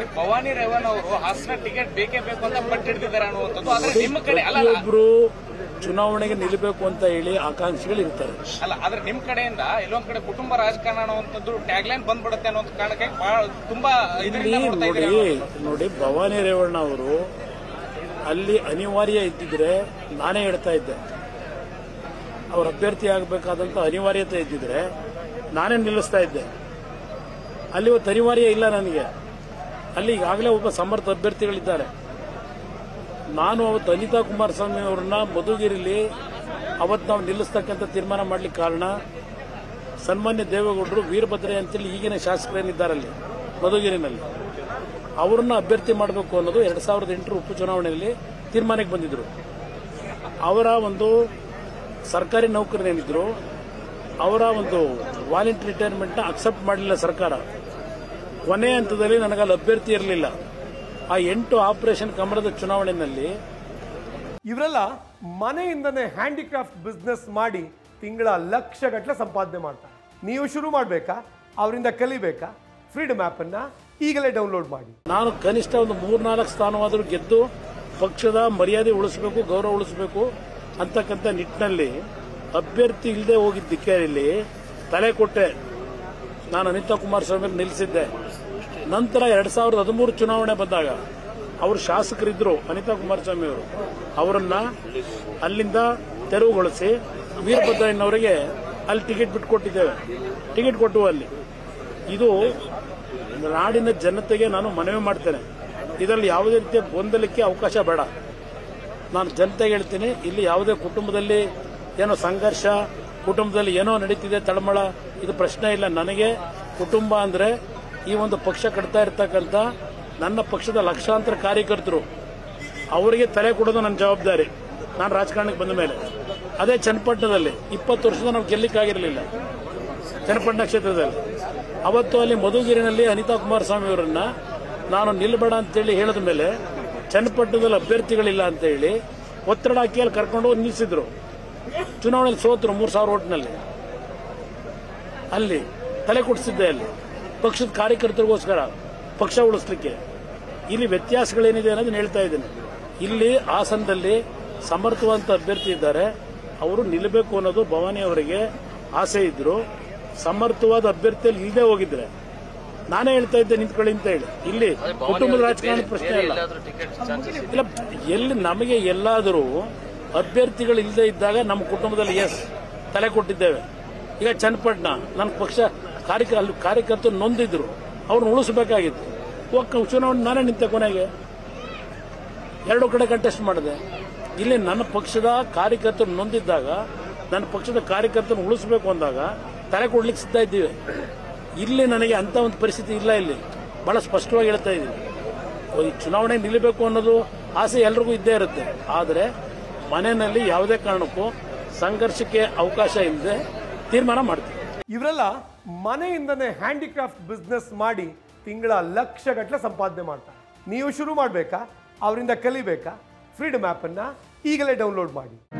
ಭವಾನಿ ರೇವಣ್ಣ ಅವರು ಹಾಸನ ಟಿಕೆಟ್ ಬೇಕೇ ಬೇಕು ಅಂತ ಪಟ್ಟು ಹಿಡಿದಿದ್ದಾರೆ ಅನ್ನುವಂಥದ್ದು ಆದ್ರೆ ನಿಮ್ಮ ಕಡೆ ಅಲ್ಲ ಅಲ್ಲ, ಪ್ರತಿಯೊಬ್ರು ಚುನಾವಣೆಗೆ ನಿಲ್ಲಬೇಕು ಅಂತ ಹೇಳಿ ಆಕಾಂಕ್ಷಿಗಳು ಇರ್ತಾರೆ ಅಲ್ಲ ಆದ್ರೆ ನಿಮ್ ಕಡೆಯಿಂದ ಎಲ್ಲೊಂದ್ ಕಡೆ ಕುಟುಂಬ ರಾಜಕಾರಣ ಅನ್ನುವಂಥದ್ದು ಟ್ಯಾಗ್ ಲೈನ್ ಬಂದ್ಬಿಡುತ್ತೆ ಅನ್ನೋ ಕಾರಣಕ್ಕೆ ಬಹಳ ತುಂಬಾ ಇದರಿಂದ ಇಲ್ಲಿ ನೋಡ್ತಾ ನೋಡಿ ಇದ್ದೀರಿ ನೋಡಿ ಭವಾನಿ ರೇವಣ್ಣ ಅವರು ಅಲ್ಲಿ ಅನಿವಾರ್ಯ ಇದ್ದಿದ್ರೆ ನಾನೇ ಹೇಳ್ತಾ ಇದ್ದೆ ಅವ್ರ ಅಭ್ಯರ್ಥಿ ಆಗಬೇಕಾದಂತ ಅನಿವಾರ್ಯತೆ ಇದ್ದಿದ್ರೆ ನಾನೇ ನಿಲ್ಲಿಸ್ತಾ ಇದ್ದೆ ಅಲ್ಲಿ ಇವತ್ತು ಅನಿವಾರ್ಯ ಇಲ್ಲ ನನಗೆ ಅಲ್ಲಿ ಈಗಾಗಲೇ ಒಬ್ಬ ಸಮರ್ಥ ಅಭ್ಯರ್ಥಿಗಳಿದ್ದಾರೆ ನಾನು ಅವತ್ತು ಅನಿತಾ ಕುಮಾರಸ್ವಾಮಿ ಅವರನ್ನ ಮಧುಗಿರಿಲಿ ಅವತ್ತು ನಾವು ನಿಲ್ಲಿಸ್ತಕ್ಕಂಥ ತೀರ್ಮಾನ ಮಾಡ್ಲಿಕ್ಕೆ ಕಾರಣ ಸನ್ಮಾನ್ಯ ದೇವೇಗೌಡರು ವೀರಭದ್ರೆ ಅಂತೇಳಿ ಈಗಿನ ಶಾಸಕರೇನಿದ್ದಾರಲ್ಲಿ ಮಧುಗಿರಿನಲ್ಲಿ ಅವರನ್ನ ಅಭ್ಯರ್ಥಿ ಮಾಡಬೇಕು ಅನ್ನೋದು ಎರಡ್ ಸಾವಿರದ ಎಂಟರ ಉಪಚುನಾವಣೆಯಲ್ಲಿ ತೀರ್ಮಾನಕ್ಕೆ ಬಂದಿದ್ರು ಅವರ ಒಂದು ಸರ್ಕಾರಿ ನೌಕರರೇನಿದ್ರು ಅವರ ಒಂದು ವಾಲಂಟಿ ರಿಟೈರ್ಮೆಂಟ್ ಅಕ್ಸೆಪ್ಟ್ ಮಾಡಲಿಲ್ಲ ಸರ್ಕಾರ ಕೊನೆ ಹಂತದಲ್ಲಿ ನನಗಲ್ಲಿ ಅಭ್ಯರ್ಥಿ ಇರಲಿಲ್ಲ ಆ ಎಂಟು ಆಪರೇಷನ್ ಕಮಲದ ಚುನಾವಣೆಯಲ್ಲಿ ಇವರೆಲ್ಲ ಮನೆಯಿಂದನೇ ಹ್ಯಾಂಡಿಕ್ರಾಫ್ಟ್ ಬಿಸ್ನೆಸ್ ಮಾಡಿ ತಿಂಗಳ ಲಕ್ಷಗಟ್ಟಲೆ ಸಂಪಾದನೆ ಮಾಡ್ತಾರೆ ನೀವು ಶುರು ಮಾಡಬೇಕಾ ಅವರಿಂದ ಕಲಿಬೇಕಾ ಫ್ರೀಡಮ್ ಆ್ಯಪನ್ನು ಈಗಲೇ ಡೌನ್ಲೋಡ್ ಮಾಡಿ ನಾನು ಕನಿಷ್ಠ ಒಂದು ಮೂರ್ನಾಲ್ಕು ಸ್ಥಾನವಾದರೂ ಗೆದ್ದು ಪಕ್ಷದ ಮರ್ಯಾದೆ ಉಳಿಸಬೇಕು ಗೌರವ ಉಳಿಸಬೇಕು ಅಂತಕ್ಕಂಥ ನಿಟ್ಟಿನಲ್ಲಿ ಅಭ್ಯರ್ಥಿ ಇಲ್ಲದೆ ಹೋಗಿದ್ದಕ್ಕೆ ಇಲ್ಲಿ ತಲೆ ಕೊಟ್ಟೆ ನಾನು ಅನಿತಾ ಕುಮಾರಸ್ವಾಮಿ ನಿಲ್ಲಿಸಿದ್ದೆ ನಂತರ ಎರಡ್ ಸಾವಿರದ ಹದಿಮೂರು ಚುನಾವಣೆ ಬಂದಾಗ ಅವರು ಶಾಸಕರಿದ್ರು ಅನಿತಾ ಕುಮಾರಸ್ವಾಮಿ ಅವರು ಅವರನ್ನ ಅಲ್ಲಿಂದ ತೆರವುಗೊಳಿಸಿ ವೀರಭದ್ರಯ್ಯನವರಿಗೆ ಅಲ್ಲಿ ಟಿಕೆಟ್ ಬಿಟ್ಕೊಟ್ಟಿದ್ದೇವೆ ಟಿಕೆಟ್ ಕೊಟ್ಟು ಅಲ್ಲಿ ಇದು ನಾಡಿನ ಜನತೆಗೆ ನಾನು ಮನವಿ ಮಾಡ್ತೇನೆ ಇದರಲ್ಲಿ ಯಾವುದೇ ರೀತಿಯ ಗೊಂದಲಕ್ಕೆ ಅವಕಾಶ ಬೇಡ ನಾನು ಜನತೆಗೆ ಹೇಳ್ತೀನಿ ಇಲ್ಲಿ ಯಾವುದೇ ಕುಟುಂಬದಲ್ಲಿ ಏನೋ ಸಂಘರ್ಷ ಕುಟುಂಬದಲ್ಲಿ ಏನೋ ನಡೀತಿದೆ ತಳಮಳ ಇದು ಪ್ರಶ್ನೆ ಇಲ್ಲ ನನಗೆ ಕುಟುಂಬ ಅಂದ್ರೆ ಈ ಒಂದು ಪಕ್ಷ ಕಟ್ತಾ ಇರ್ತಕ್ಕಂಥ ನನ್ನ ಪಕ್ಷದ ಲಕ್ಷಾಂತರ ಕಾರ್ಯಕರ್ತರು ಅವರಿಗೆ ತಲೆ ಕೊಡೋದು ನನ್ನ ಜವಾಬ್ದಾರಿ ನಾನು ರಾಜಕಾರಣಕ್ಕೆ ಬಂದ ಮೇಲೆ ಅದೇ ಚನ್ನಪಟ್ಟಣದಲ್ಲಿ ಇಪ್ಪತ್ತು ವರ್ಷದ ನಾವು ಗೆಲ್ಲಿಕ್ಕಾಗಿರಲಿಲ್ಲ ಚನ್ನಪಟ್ಟಣ ಕ್ಷೇತ್ರದಲ್ಲಿ ಅವತ್ತು ಅಲ್ಲಿ ಮಧುಗಿರಿನಲ್ಲಿ ಅನಿತಾ ಕುಮಾರಸ್ವಾಮಿ ಅವರನ್ನ ನಾನು ನಿಲ್ಬೇಡ ಅಂತೇಳಿ ಹೇಳಿದ ಮೇಲೆ ಚನ್ನಪಟ್ಟಣದಲ್ಲಿ ಅಭ್ಯರ್ಥಿಗಳಿಲ್ಲ ಅಂತ ಹೇಳಿ ಒತ್ತಡ ಹಾಕಿ ಅಲ್ಲಿ ಕರ್ಕೊಂಡು ಹೋಗಿ ನಿಲ್ಲಿಸಿದ್ರು ಚುನಾವಣೆಯಲ್ಲಿ ಸೋತರು ಮೂರು ಸಾವಿರ ಓಟ್ನಲ್ಲಿ ಅಲ್ಲಿ ತಲೆ ಕೊಡಿಸಿದ್ದೆ ಅಲ್ಲಿ ಪಕ್ಷದ ಕಾರ್ಯಕರ್ತರಿಗೋಸ್ಕರ ಪಕ್ಷ ಉಳಿಸ್ಲಿಕ್ಕೆ ಇಲ್ಲಿ ವ್ಯತ್ಯಾಸಗಳೇನಿದೆ ಅನ್ನೋದನ್ನ ಹೇಳ್ತಾ ಇದ್ದೀನಿ ಇಲ್ಲಿ ಹಾಸನದಲ್ಲಿ ಸಮರ್ಥವಂತ ಅಭ್ಯರ್ಥಿ ಇದ್ದಾರೆ ಅವರು ನಿಲ್ಲಬೇಕು ಅನ್ನೋದು ಭವಾನಿ ಅವರಿಗೆ ಆಸೆ ಇದ್ರು ಸಮರ್ಥವಾದ ಅಭ್ಯರ್ಥಿಯಲ್ಲಿ ಇಲ್ಲದೆ ಹೋಗಿದ್ರೆ ನಾನೇ ಹೇಳ್ತಾ ಇದ್ದೆ ನಿಂತ್ಕೊಳ್ಳಿ ಅಂತ ಹೇಳಿ ಇಲ್ಲಿ ಕುಟುಂಬದ ರಾಜಕಾರಣ ಪ್ರಶ್ನೆ ಇಲ್ಲ ಇಲ್ಲ ಎಲ್ಲಿ ನಮಗೆ ಎಲ್ಲಾದರೂ ಅಭ್ಯರ್ಥಿಗಳು ಇಲ್ಲದೆ ಇದ್ದಾಗ ನಮ್ಮ ಕುಟುಂಬದಲ್ಲಿ ಎಸ್ ತಲೆ ಕೊಟ್ಟಿದ್ದೇವೆ ಈಗ ಚನ್ನಪಟ್ಟಣ ನನ್ನ ಪಕ್ಷ ಕಾರ್ಯಕ ಅಲ್ಲಿ ಕಾರ್ಯಕರ್ತರು ನೊಂದಿದ್ರು ಅವ್ರನ್ನ ಉಳಿಸಬೇಕಾಗಿತ್ತು ಒಕ್ಕ ಚುನಾವಣೆ ನಾನೇ ನಿಂತೆ ಕೊನೆಗೆ ಎರಡು ಕಡೆ ಕಂಟೆಸ್ಟ್ ಮಾಡಿದೆ ಇಲ್ಲಿ ನನ್ನ ಪಕ್ಷದ ಕಾರ್ಯಕರ್ತರು ನೊಂದಿದ್ದಾಗ ನನ್ನ ಪಕ್ಷದ ಕಾರ್ಯಕರ್ತರನ್ನು ಉಳಿಸಬೇಕು ಅಂದಾಗ ತಲೆ ಕೊಡ್ಲಿಕ್ಕೆ ಸಿದ್ಧ ಇದ್ದೀವಿ ಇಲ್ಲಿ ನನಗೆ ಅಂತ ಒಂದು ಪರಿಸ್ಥಿತಿ ಇಲ್ಲ ಇಲ್ಲಿ ಬಹಳ ಸ್ಪಷ್ಟವಾಗಿ ಹೇಳ್ತಾ ಇದ್ದೀನಿ ಈ ಚುನಾವಣೆ ನಿಲ್ಲಬೇಕು ಅನ್ನೋದು ಆಸೆ ಎಲ್ರಿಗೂ ಇದ್ದೇ ಇರುತ್ತೆ ಆದರೆ ಮನೆಯಲ್ಲಿ ಯಾವುದೇ ಕಾರಣಕ್ಕೂ ಸಂಘರ್ಷಕ್ಕೆ ಅವಕಾಶ ಇಲ್ಲದೆ ತೀರ್ಮಾನ ಮಾಡ್ತೀವಿ ಇವರೆಲ್ಲ ಮನೆಯಿಂದನೇ ಹ್ಯಾಂಡಿಕ್ರಾಫ್ಟ್ ಬಿಸ್ನೆಸ್ ಮಾಡಿ ತಿಂಗಳ ಲಕ್ಷಗಟ್ಟಲೆ ಸಂಪಾದನೆ ಮಾಡ್ತಾರೆ ನೀವು ಶುರು ಮಾಡಬೇಕಾ ಅವರಿಂದ ಕಲಿಬೇಕಾ ಫ್ರೀಡಮ್ ಆ್ಯಪನ್ನು ಈಗಲೇ ಡೌನ್ಲೋಡ್ ಮಾಡಿ